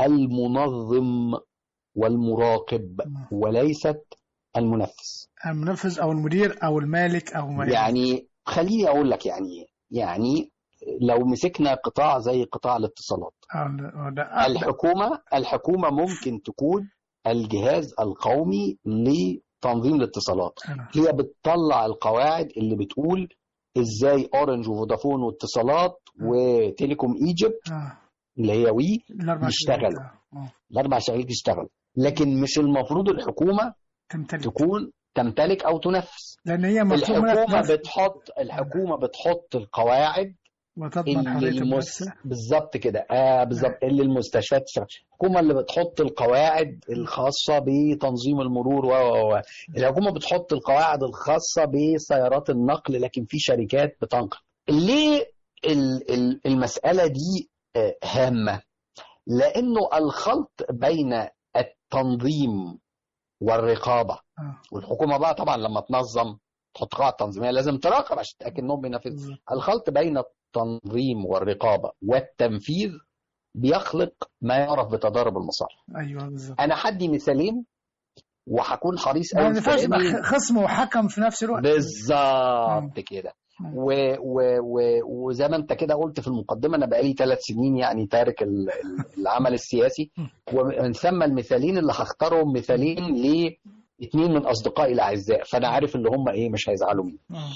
المنظم والمراقب وليست المنفذ المنفذ او المدير او المالك او ما يعني خليني اقول لك يعني ايه يعني لو مسكنا قطاع زي قطاع الاتصالات أو ده الحكومه الحكومه ممكن تكون الجهاز القومي لتنظيم الاتصالات أنا. هي بتطلع القواعد اللي بتقول ازاي اورنج وفودافون واتصالات وتيليكوم ايجيبت آه. اللي هي وي الأربع يشتغل. شركات. آه. الاربع شركات يشتغلوا لكن مش المفروض الحكومه تمتلك تكون تمتلك او تنفذ لان هي مطلوب منها الحكومه تنفذ بتحط الحكومه بتحط القواعد وتضمن اللي حريه المس... المنافسه بالظبط كده آه بالظبط اللي المستشفيات تشتغل الحكومه اللي بتحط القواعد الخاصه بتنظيم المرور و و و الحكومه بتحط القواعد الخاصه بسيارات النقل لكن في شركات بتنقل ليه ال- ال- المساله دي آه، هامه لانه الخلط بين التنظيم والرقابه آه. والحكومه بقى طبعا لما تنظم تحط قواعد تنظيميه لازم تراقب عشان تتاكد انهم بينفذوا الخلط بين التنظيم والرقابه والتنفيذ بيخلق ما يعرف بتضارب المصالح ايوه بالظبط انا هدي مثالين وهكون حريص ما قوي ينفعش يبقى خصم وحكم في نفس الوقت بالظبط كده مم. و و و وزي ما انت كده قلت في المقدمه انا بقالي ثلاث سنين يعني تارك ال- ال- العمل السياسي ومن ثم المثالين اللي هختارهم مثالين لاثنين من اصدقائي الاعزاء فانا عارف اللي هم ايه مش هيزعلوا مني آه.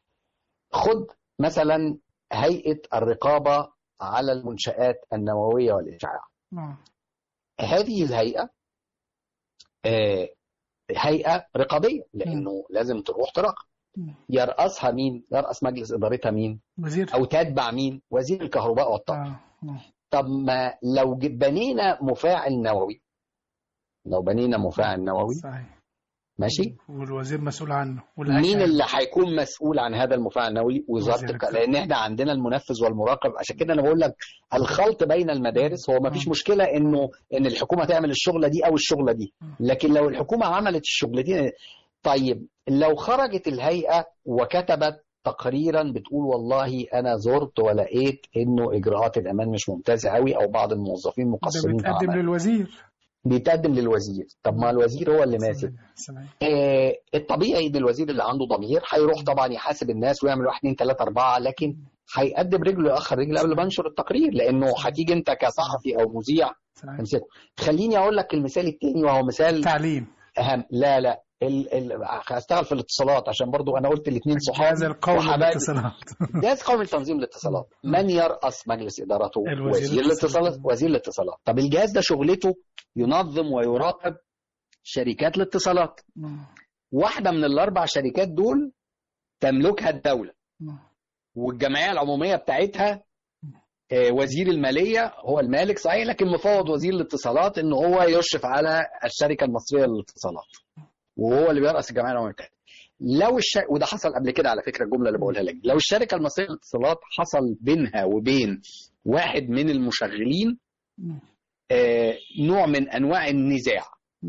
خد مثلا هيئه الرقابه على المنشآت النوويه والاشعاع آه. هذه الهيئه آه، هيئه رقابيه لانه لازم تروح تراقب مم. يرأسها مين؟ يرأس مجلس ادارتها مين؟ وزير او تتبع مين؟ وزير الكهرباء والطاقه. آه. آه. طب ما لو ج- بنينا مفاعل نووي لو بنينا مفاعل نووي صحيح ماشي؟ والوزير مسؤول عنه مين اللي هيكون مسؤول عن هذا المفاعل النووي؟ وزاره وزير الك... لان احنا عندنا المنفذ والمراقب عشان كده انا بقول لك الخلط بين المدارس هو ما فيش آه. مشكله انه ان الحكومه تعمل الشغله دي او الشغله دي لكن لو الحكومه عملت الشغلتين طيب لو خرجت الهيئه وكتبت تقريرا بتقول والله انا زرت ولقيت انه اجراءات الامان مش ممتازه قوي او بعض الموظفين ده مقصرين في بيتقدم عمل. للوزير بيتقدم للوزير طب ما الوزير هو اللي ماسك سامعين. آه، الطبيعي ان الوزير اللي عنده ضمير هيروح طبعا يحاسب الناس ويعمل واحد اتنين تلاته اربعه لكن هيقدم رجله ياخر رجل قبل ما ينشر التقرير لانه هتيجي انت كصحفي او مذيع سامعين. تمسكه خليني اقول لك المثال التاني وهو مثال تعليم اهم لا لا ال... ال... هشتغل في الاتصالات عشان برضو انا قلت الاثنين جهاز صحابي القومي وحبايبي. للاتصالات جهاز قومي لتنظيم الاتصالات من يرأس مجلس ادارته الوزير وزير الاتصالات وزير الاتصالات طب الجهاز ده شغلته ينظم ويراقب شركات الاتصالات واحده من الاربع شركات دول تملكها الدوله والجمعيه العموميه بتاعتها آه، وزير الماليه هو المالك صحيح لكن مفوض وزير الاتصالات ان هو يشرف على الشركه المصريه للاتصالات وهو اللي بيرأس الجمعيه العموميه بتاعتها لو الش... وده حصل قبل كده على فكره الجمله اللي بقولها لك دي. لو الشركه المصريه للاتصالات حصل بينها وبين واحد من المشغلين آه نوع من انواع النزاع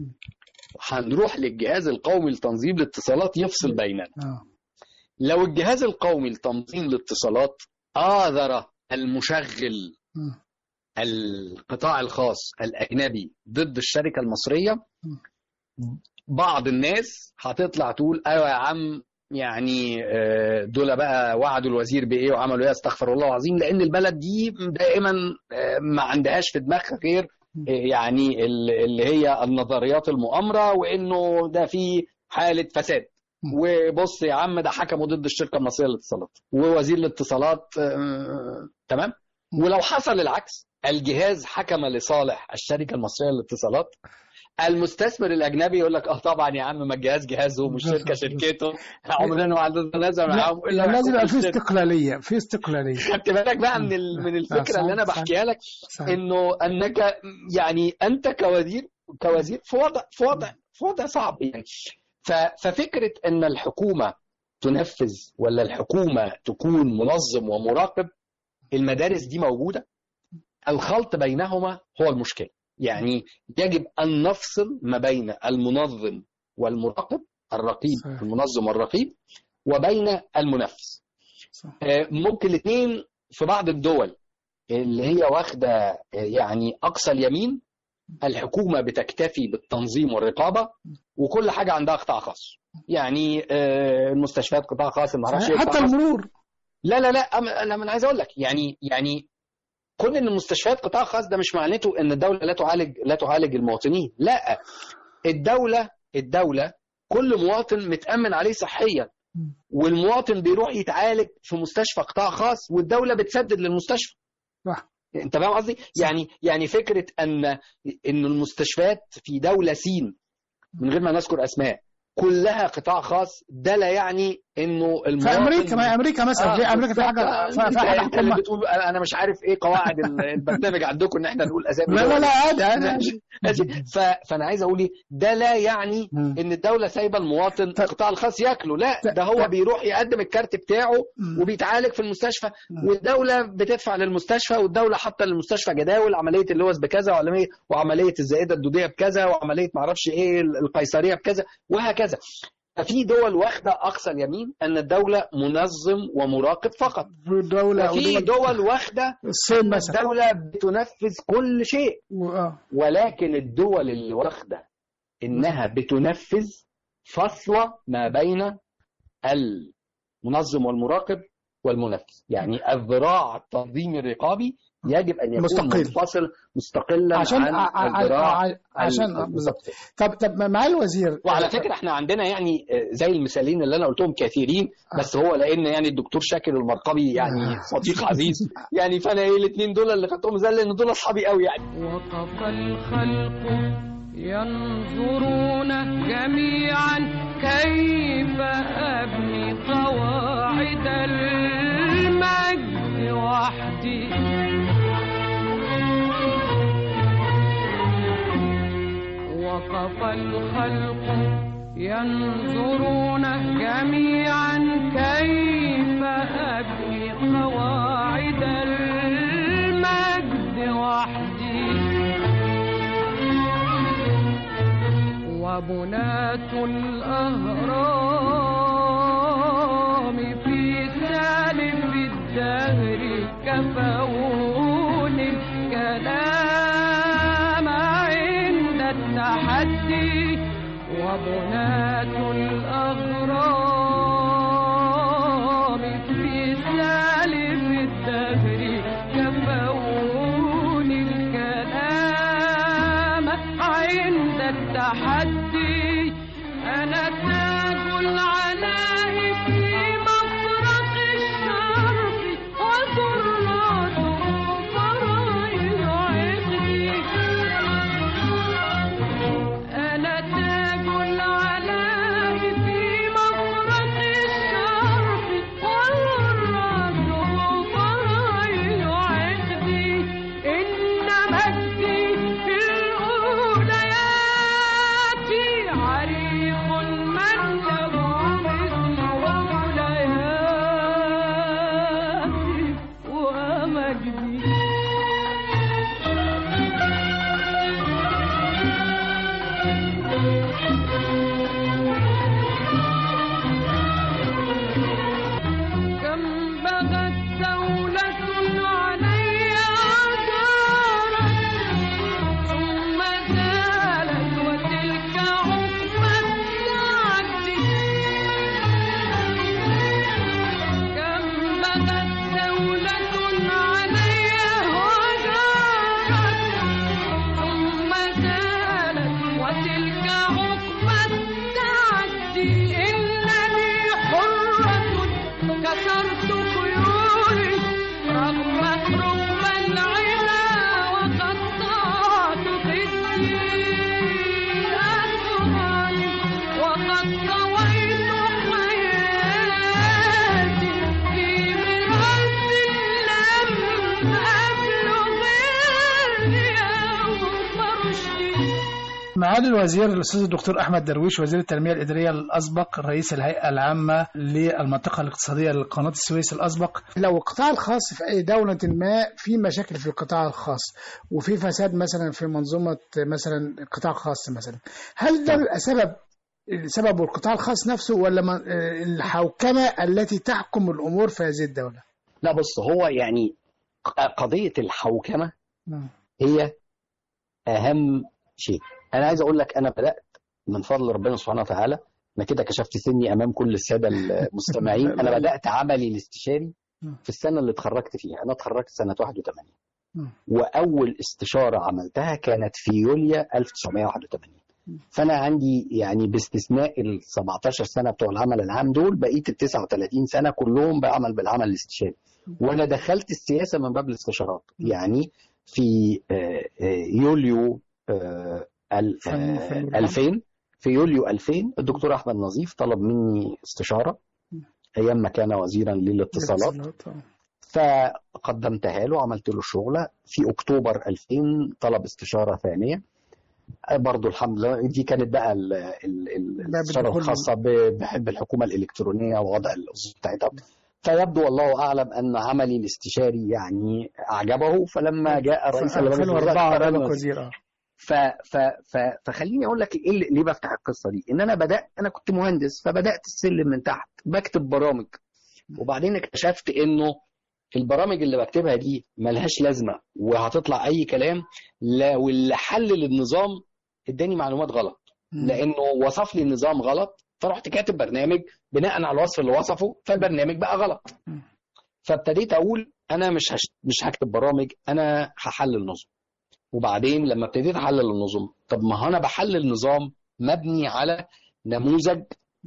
هنروح للجهاز القومي لتنظيم الاتصالات يفصل بيننا آه. لو الجهاز القومي لتنظيم الاتصالات آذر المشغل مم. القطاع الخاص الأجنبي ضد الشركة المصرية بعض الناس هتطلع تقول أيوة يا عم يعني آه، دول بقى وعدوا الوزير بإيه وعملوا إيه استغفر الله العظيم لأن البلد دي دائما آه، ما عندهاش في دماغها غير آه، يعني ال- اللي هي النظريات المؤامرة وإنه ده في حالة فساد وبص يا عم ده حكموا ضد الشركه المصريه للاتصالات ووزير الاتصالات آه، تمام ولو حصل العكس الجهاز حكم لصالح الشركه المصريه للاتصالات المستثمر الاجنبي يقول لك اه طبعا يا عم ما الجهاز جهازه والشركه شركته عمرنا ما عندنا تنازع معاهم لا إلا لازم يبقى في الشركة. استقلاليه في استقلاليه خدت بالك بقى من ال- من الفكره اللي انا صح، صح. بحكيها لك صحيح. انه انك يعني انت كوزير كوزير في وضع في وضع في وضع صعب يعني ف- ففكره ان الحكومه تنفذ ولا الحكومه تكون منظم ومراقب المدارس دي موجوده الخلط بينهما هو المشكله يعني يجب ان نفصل ما بين المنظم والمراقب الرقيب صحيح. المنظم والرقيب وبين المنفذ صح. آه، ممكن الاثنين في بعض الدول اللي هي واخده آه، يعني اقصى اليمين الحكومه بتكتفي بالتنظيم والرقابه وكل حاجه عندها قطاع خاص يعني آه، المستشفيات قطاع خاص ما اعرفش إيه حتى قطاع خاص. المرور لا لا لا أم- انا من عايز اقول لك يعني يعني كون ان المستشفيات قطاع خاص ده مش معناته ان الدوله لا تعالج لا تعالج المواطنين لا الدوله الدوله كل مواطن متامن عليه صحيا والمواطن بيروح يتعالج في مستشفى قطاع خاص والدوله بتسدد للمستشفى صح. انت فاهم قصدي يعني يعني فكره ان ان المستشفيات في دوله سين من غير ما نذكر اسماء كلها قطاع خاص ده لا يعني انه في المواطن امريكا ما امريكا مثلا آه، في امريكا في حاجه بالظبط. في انت, حاجه انت اللي حكومه بتقول انا مش عارف ايه قواعد ال- البرنامج عندكم ان احنا نقول اسامي لا لا دول. لا عادي عادي ماشي ماشي ف... فانا عايز اقول ايه ده لا يعني مم. ان الدوله سايبه المواطن طب- القطاع الخاص ياكله لا طب- ده هو طب- بيروح يقدم الكارت بتاعه مم. وبيتعالج في المستشفى مم. والدوله بتدفع للمستشفى والدوله حاطه للمستشفى جداول عمليه اللوز بكذا وعمليه وعمليه الزائده الدوديه بكذا وعمليه معرفش ايه القيصريه بكذا وهكذا ففي دول واخده اقصى اليمين ان الدوله منظم ومراقب فقط في دوله وفي ودول دول واخده الصين مثلا الدوله بتنفذ كل شيء و- آه. ولكن الدول اللي واخده انها بتنفذ فصله ما بين المنظم والمراقب والمنفذ يعني الذراع التنظيمي الرقابي يجب ان يكون مستقل. منفصل مستقلا عشان عن ع- ع- الذراع ع- عشان ال- بالظبط طب طب مع الوزير وعلى فكره احنا عندنا يعني آه، زي المثالين اللي انا قلتهم كثيرين بس هو لان يعني الدكتور شاكر المرقبي يعني صديق عزيز يعني فانا ايه الاثنين دول اللي خدتهم زي لان دول اصحابي قوي يعني وقف الخلق ينظرون جميعا كيف أبني قواعد المجد وحدي وقف الخلق ينظرون جميعا كيف أبني قواعد المجد وحدي وبناة الأهرام في سالف الدهر كفون الكلام عند معالي الوزير الاستاذ الدكتور احمد درويش وزير التنميه الاداريه الاسبق رئيس الهيئه العامه للمنطقه الاقتصاديه لقناه السويس الاسبق لو القطاع الخاص في اي دوله ما في مشاكل في القطاع الخاص وفي فساد مثلا في منظومه مثلا القطاع الخاص مثلا هل ده سبب سبب القطاع الخاص نفسه ولا من- الحوكمه التي تحكم الامور في هذه الدوله؟ لا بص هو يعني قضيه الحوكمه نعم. هي اهم شيء انا عايز اقول لك انا بدات من فضل ربنا سبحانه وتعالى انا كده كشفت سني امام كل الساده المستمعين انا بدات عملي الاستشاري في السنه اللي اتخرجت فيها انا اتخرجت سنه 81 مم. واول استشاره عملتها كانت في يوليو 1981 فانا عندي يعني باستثناء ال 17 سنه بتوع العمل العام دول بقيت ال 39 سنه كلهم بعمل بالعمل الاستشاري وانا دخلت السياسه من باب الاستشارات يعني في آه، آه، يوليو آه، ال- آه، 2000 في يوليو 2000 الدكتور احمد نظيف طلب مني استشاره ايام ما كان وزيرا للاتصالات فقدمتها له عملت له الشغله في اكتوبر 2000 طلب استشاره ثانيه برضه الحمد لله دي كانت بقى ال- ال- ال- الاستشاره بالدخول- الخاصه ب- بحب الحكومه الالكترونيه ووضع الاصول بتاعتها فيبدو والله اعلم ان عملي الاستشاري يعني اعجبه فلما جاء الرئيس اللي 2004 رابط وزير اه ف ف ف فخليني اقول لك ايه اللي ليه بفتح القصه دي ان انا بدات انا كنت مهندس فبدات السلم من تحت بكتب برامج وبعدين اكتشفت انه البرامج اللي بكتبها دي ملهاش لازمه وهتطلع اي كلام لا واللي حلل النظام اداني معلومات غلط لانه وصف لي النظام غلط فرحت كاتب برنامج بناء على الوصف اللي وصفه فالبرنامج بقى غلط فابتديت اقول انا مش هش... مش هكتب برامج انا هحلل نظم وبعدين لما ابتديت احلل النظم طب ما هو انا بحلل نظام مبني على نموذج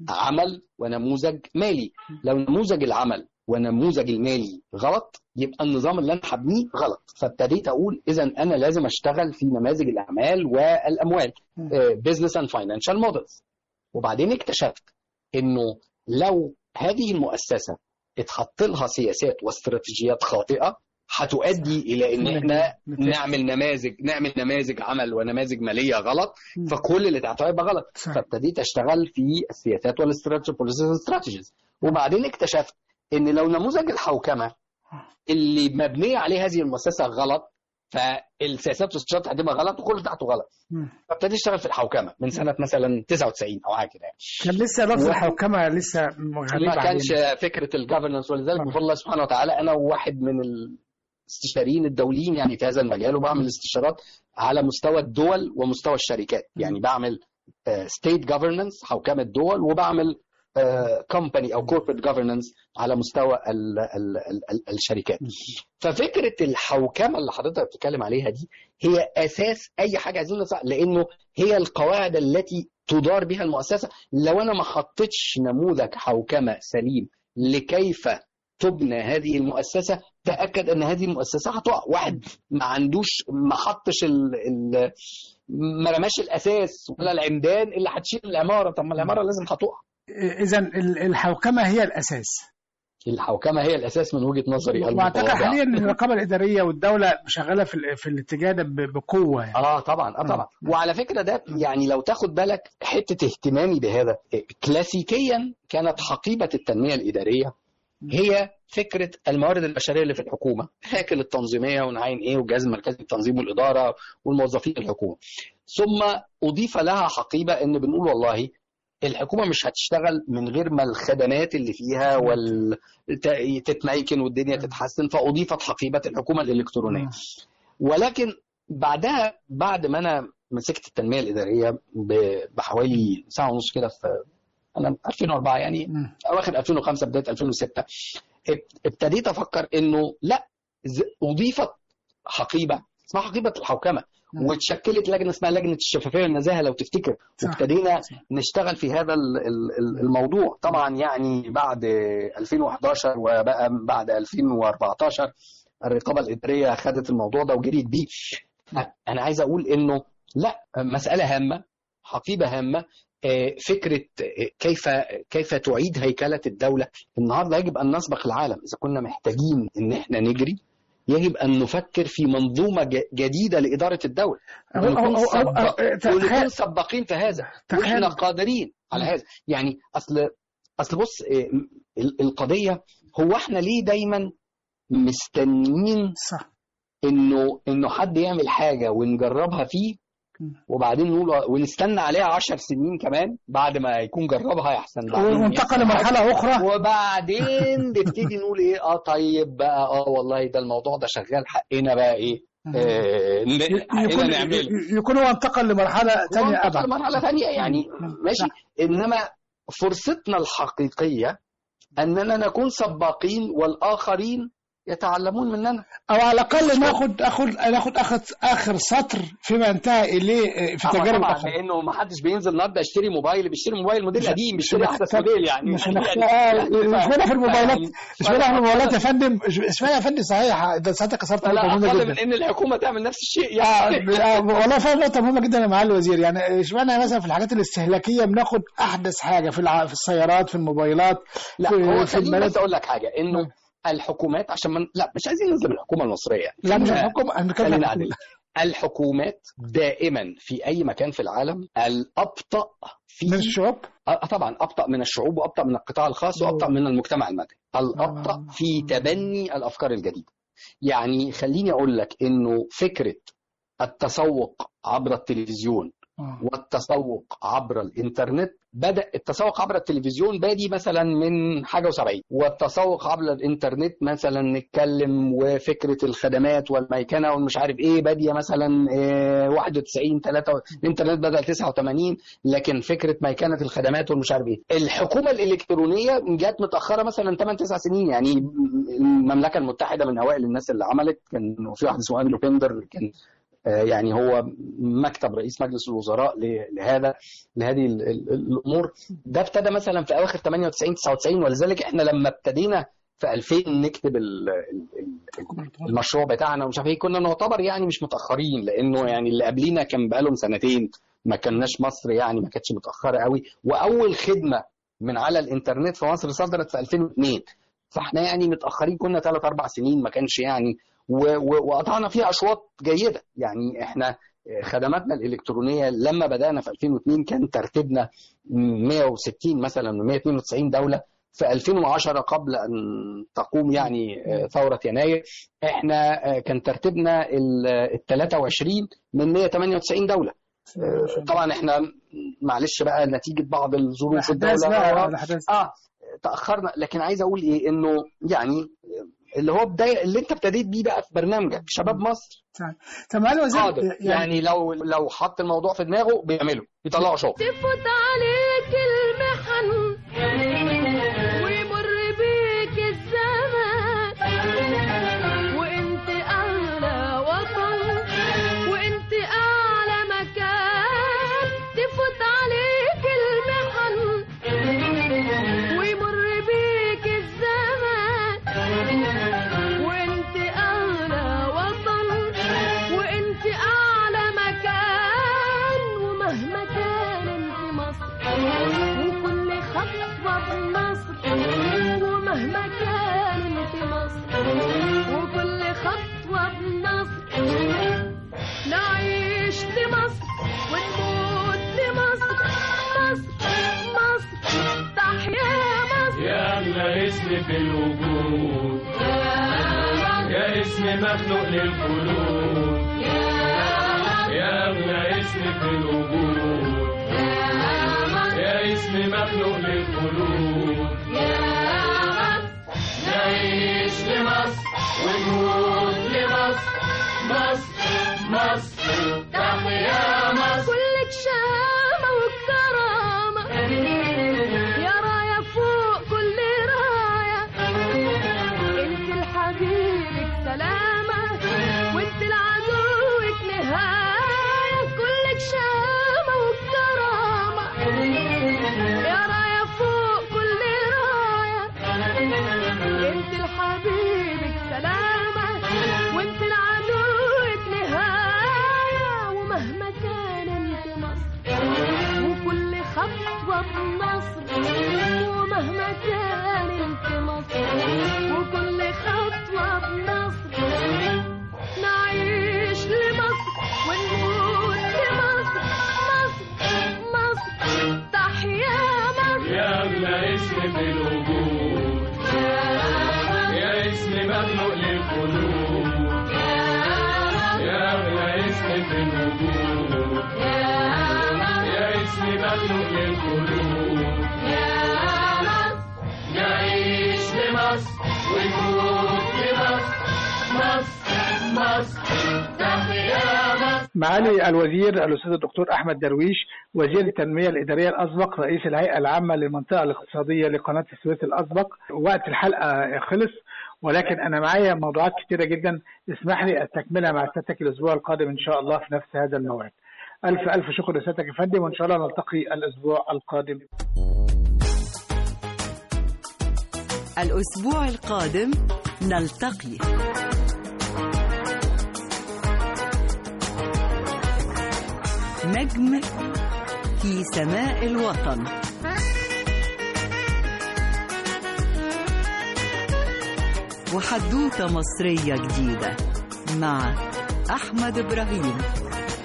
عمل ونموذج مالي لو نموذج العمل ونموذج المالي غلط يبقى النظام اللي انا هبنيه غلط فابتديت اقول اذا انا لازم اشتغل في نماذج الاعمال والاموال بزنس اند فاينانشال مودلز وبعدين اكتشفت انه لو هذه المؤسسه اتحط لها سياسات واستراتيجيات خاطئه هتؤدي الى ان احنا نعمل نماذج نعمل نماذج عمل ونماذج ماليه غلط فكل اللي تحتها يبقى غلط صح. فابتديت اشتغل في السياسات والاستراتيجيز وبعدين اكتشفت ان لو نموذج الحوكمه اللي مبنيه عليه هذه المؤسسه غلط فالسياسات والاستراتيجيات هتبقى غلط وكل اللي تحته غلط فابتديت اشتغل في الحوكمه من سنه مثلا 99 او حاجه كده يعني. كان لسه لفظ و- الحوكمه لسه غريب ما كانش علينا. فكره الجفرنس ولذلك بفضل الله سبحانه وتعالى انا واحد من الاستشاريين الدوليين يعني في هذا المجال وبعمل استشارات على مستوى الدول ومستوى الشركات يعني بعمل ستيت جفرنس حوكمه دول وبعمل كومباني او كوربريت جفرنس على مستوى ال ال ال ال الشركات ففكره الحوكمه اللي حضرتك بتتكلم عليها دي هي اساس اي حاجه عايزين نصح لانه هي القواعد التي تدار بها المؤسسه لو انا ما حطيتش نموذج حوكمه سليم لكيف تبنى هذه المؤسسه تاكد ان هذه المؤسسه هتقع واحد ما عندوش ما حطش ال ال ما رماش الاساس ولا العمدان اللي هتشيل العماره طب ما العماره لازم هتقع اذا ال- الحوكمه هي الاساس الحوكمه هي الاساس من وجهه نظري واعتقد المتواضعة. حاليا ان الرقابه الاداريه والدوله شغاله في ال- في الاتجاه ده ب- بقوه يعني. اه طبعا اه طبعا وعلى فكره ده يعني لو تاخد بالك حته اهتمامي بهذا كلاسيكيا كانت حقيبه التنميه الاداريه هي فكره الموارد البشريه اللي في الحكومه هيكل التنظيميه ونعين ايه والجهاز المركزي للتنظيم والاداره والموظفين الحكومه ثم اضيف لها حقيبه ان بنقول والله الحكومه مش هتشتغل من غير ما الخدمات اللي فيها وال ت- تتميكن والدنيا تتحسن فاضيفت حقيبه الحكومه الالكترونيه ولكن بعدها بعد ما انا مسكت التنميه الاداريه ب- بحوالي ساعه ونص كده في انا 2004 يعني مم. اواخر 2005 بدايه 2006 اب- ابتديت افكر انه لا ز- اضيفت حقيبه اسمها حقيبه الحوكمه مم. واتشكلت لجنه اسمها لجنه الشفافيه والنزاهه لو تفتكر صح. وابتدينا نشتغل في هذا ال- ال- ال- الموضوع طبعا يعني بعد 2011 وبقى بعد 2014 الرقابه الاداريه خدت الموضوع ده وجريت بيه انا عايز اقول انه لا مساله هامه حقيبه هامه آه، فكره آه، كيف كيف تعيد هيكله الدوله النهارده يجب ان نسبق العالم اذا كنا محتاجين ان احنا نجري يجب ان نفكر في منظومه ج- جديده لاداره الدوله أو- ونكون أو- أو- أو- سباق- أو- تخيل- ونكون سباقين في هذا تخيل- واحنا قادرين على هذا يعني اصل اصل بص إيه، ال- القضيه هو احنا ليه دايما مستنيين صح انه انه حد يعمل حاجه ونجربها فيه م. وبعدين نقول ونستنى عليها عشر سنين كمان بعد ما يكون جربها يحسن بعدين وانتقل يحصل حاجة. لمرحله اخرى وبعدين نبتدي نقول ايه اه طيب بقى اه والله ده الموضوع ده شغال حقنا بقى ايه آه ن- حقنا يكون نعمله يكون هو انتقل لمرحله ثانيه وانتقل ابعد لمرحله ثانيه يعني ماشي انما فرصتنا الحقيقيه اننا نكون سباقين والاخرين يتعلمون مننا او على الاقل ناخد اخد ناخد اخد اخر سطر فيما انتهى اليه في أما تجارب طبعا الاخرين لانه ما حدش بينزل النهارده يشتري موبايل بيشتري موبايل موديل مش- قديم مش بيشتري هنخ- احدث موديل يعني مش يعني- هنخ- يعني- مش معنى في الموبايلات يعني- مش معنى في الموبايلات يا فندم مش اسمها يا فندم صحيح ده ساعتها كسرت لا نقطه مهمه اقل جدا من ان الحكومه تعمل نفس الشيء آه، يعني ب- آه، والله فعلا نقطة مهمة جدا يا معالي الوزير يعني اشمعنى مثلا في الحاجات الاستهلاكية بناخد أحدث حاجة في الع... في السيارات في الموبايلات لا في, هو في خليني الملابس بس اقول لك حاجه انه الحكومات عشان من... لا مش عايزين نظلم الحكومه المصريه يعني لا مش خلينا- الحكومة أنا بتكلم خلينا عن عادل الحكومات دائما في اي مكان في العالم الابطا في من الشعوب آه طبعا ابطا من الشعوب وابطا من القطاع الخاص وابطا من المجتمع المدني الابطا في تبني الافكار الجديده يعني خليني اقول لك انه فكره التسوق عبر التلفزيون آه. والتسوق عبر الانترنت بدا التسوق عبر التلفزيون بادي مثلا من حاجه و70 والتسوق عبر الانترنت مثلا نتكلم وفكره الخدمات والميكنه والمش عارف ايه باديه مثلا آه، 91 3 الانترنت بدا 89 لكن فكره ميكنه الخدمات والمش عارف ايه الحكومه الالكترونيه جت متاخره مثلا 8 9 سنين يعني المملكه المتحده من اوائل الناس اللي عملت كان في واحد اسمه اندرو بيندر كان آه، يعني هو مكتب رئيس مجلس الوزراء ل- لهذا لهذه ال- ال- الامور ده ابتدى مثلا في اواخر 98 99 ولذلك احنا لما ابتدينا في 2000 نكتب ال- ال- ال- المشروع بتاعنا ومش عارف ايه كنا نعتبر يعني مش متاخرين لانه يعني اللي قبلينا كان بقالهم سنتين ما كناش مصر يعني ما كانتش متاخره قوي واول خدمه من على الانترنت في مصر صدرت في 2002 فاحنا يعني متاخرين كنا ثلاث اربع سنين ما كانش يعني و- و- وقطعنا فيها اشواط جيده يعني احنا خدماتنا الالكترونيه لما بدانا في 2002 كان ترتيبنا 160 مثلا من 192 دوله في 2010 قبل ان تقوم يعني آه، ثوره يناير احنا آه، كان ترتيبنا ال 23 من 198 دوله آه، طبعا احنا معلش بقى نتيجه بعض الظروف في الأحداث الدوله بقى آه، الأحداث اه تاخرنا لكن عايز اقول ايه انه يعني اللي هو بدايه اللي انت ابتديت بيه بقى في برنامجك شباب مصر طب معالي الوزير قادر يعني يعني لو لو حط الموضوع في دماغه بيعمله يطلعه شغل تفوت عليك المحن ويمر بيك الزمان وانت اعلى وطن وانت اعلى مكان تفوت عليك المحن ويمر بيك الزمان وانت اعلى وطن وانت اعلى مكان ومهما كان انت مصر وكل خطوة بمصر ومهما كان انت مصر وكل خطوة بمصر نعيش لمصر ونموت لمصر مصر مصر تحيا مصر يا أغلى اسم في الوجود يا اسم مخلوق للقلوب يا أغلى اسم في الوجود يا اسم مخلوق للقلوب نعيش لمصر ونموت لمصر مصر مصر تحيا مصر كلك شامة وكرامة يا راية فوق كل راية انت لحبيبك سلامة وانت لعدوك نهاية كلك شامة وكرامة يا راية فوق كل راية انت لحبيبك سلامة وانت لعدوك نهاية ومهما كان انت مصر وكل خطوة بمصر ومهما كان انت مصر وكل خطوة بمصر نخلق للقلوب يا مصر نعيش لمصر ونموت لمصر مصر مصر تحيا مصر معالي الوزير الاستاذ الدكتور احمد درويش وزير التنميه الاداريه الاسبق رئيس الهيئه العامه للمنطقه الاقتصاديه لقناه السويس الاسبق وقت الحلقه خلص ولكن انا معايا موضوعات كتيره جدا اسمح لي التكمله مع سيادتك الاسبوع القادم ان شاء الله في نفس هذا الموعد الف الف شكر لسيادتك يا فندم وان شاء الله نلتقي الاسبوع القادم الأسبوع القادم نلتقي نجم في سماء الوطن وحدوتة مصرية جديدة مع أحمد إبراهيم